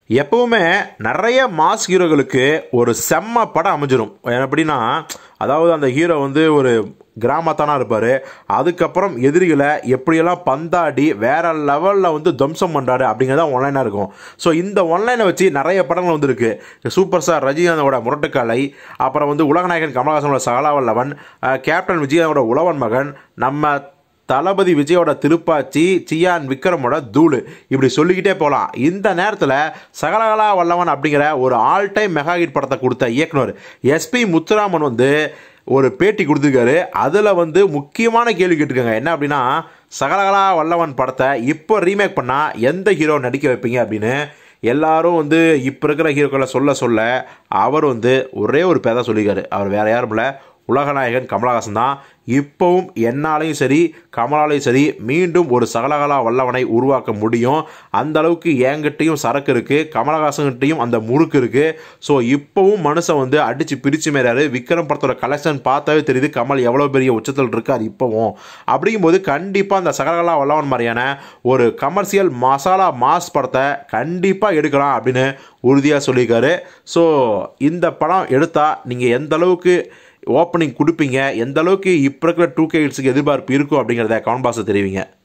எப்பவுமே நிறைய மாஸ் ஹீரோகளுக்கு ஒரு செம்ம படம் அமைஞ்சிரும் எப்படின்னா அதாவது அந்த ஹீரோ வந்து ஒரு கிராமத்தானா இருப்பார் அதுக்கப்புறம் எதிரிகளை எப்படியெல்லாம் பந்தாடி வேற லெவலில் வந்து துவம்சம் பண்ணுறாரு அப்படிங்கிறத ஒன்லைனாக இருக்கும் ஸோ இந்த ஒன்லைனை வச்சு நிறைய படங்கள் வந்துருக்கு சூப்பர் ஸ்டார் ரஜினிகாந்தோட முரட்டுக்காலை அப்புறம் வந்து உலகநாயகன் கமலஹாசனோட சகலாவல்லவன் அஹ், கேப்டன் விஜயகாந்தோட உழவன் மகன் நம்ம தளபதி விஜயோட திருப்பாச்சி சியான் விக்ரமோட தூளு இப்படி சொல்லிக்கிட்டே போகலாம் இந்த நேரத்தில் சகலகலா வல்லவன் அப்படிங்கிற ஒரு ஆல் டைம் மெகா ஹிட் படத்தை கொடுத்த இயக்குனர் எஸ்பி முத்துராமன் வந்து ஒரு பேட்டி கொடுத்துருக்காரு அதில் வந்து முக்கியமான கேள்வி கேட்டிருக்காங்க என்ன அப்படின்னா சகலகலா வல்லவன் படத்தை இப்போ ரீமேக் பண்ணால் எந்த ஹீரோ நடிக்க வைப்பீங்க அப்படின்னு எல்லாரும் வந்து இப்போ இருக்கிற ஹீரோக்களை சொல்ல சொல்ல அவர் வந்து ஒரே ஒரு பேர் தான் சொல்லியிருக்காரு அவர் வேற யாரும் இல்லை உலகநாயகன் கமலஹாசன் தான் இப்போவும் என்னாலையும் சரி கமலாலையும் சரி மீண்டும் ஒரு சகலகலா வல்லவனை உருவாக்க முடியும் அந்த அளவுக்கு என்கிட்டையும் சரக்கு இருக்குது கமலஹாசன்கிட்டையும் அந்த முறுக்கு இருக்குது ஸோ இப்போவும் மனுஷன் வந்து அடித்து பிரித்து மேறாரு விக்ரம் படத்தோட கலெக்ஷன் பார்த்தாவே தெரியுது கமல் எவ்வளோ பெரிய உச்சத்தில் இருக்கார் இப்போவும் அப்படிங்கும்போது கண்டிப்பாக அந்த சகலகலா வல்லவன் மாதிரியான ஒரு கமர்ஷியல் மசாலா மாஸ் படத்தை கண்டிப்பாக எடுக்கலாம் அப்படின்னு உறுதியாக சொல்லியிருக்காரு ஸோ இந்த படம் எடுத்தால் நீங்கள் எந்த அளவுக்கு ஓப்பனிங் கொடுப்பீங்க எந்த அளவுக்கு இப்போ இருக்கிற டூ கே எதிர்பார்ப்பு இருக்கும் அப்படிங்கிறத கமெண்ட் பாக்ஸில் தெரிவிங்க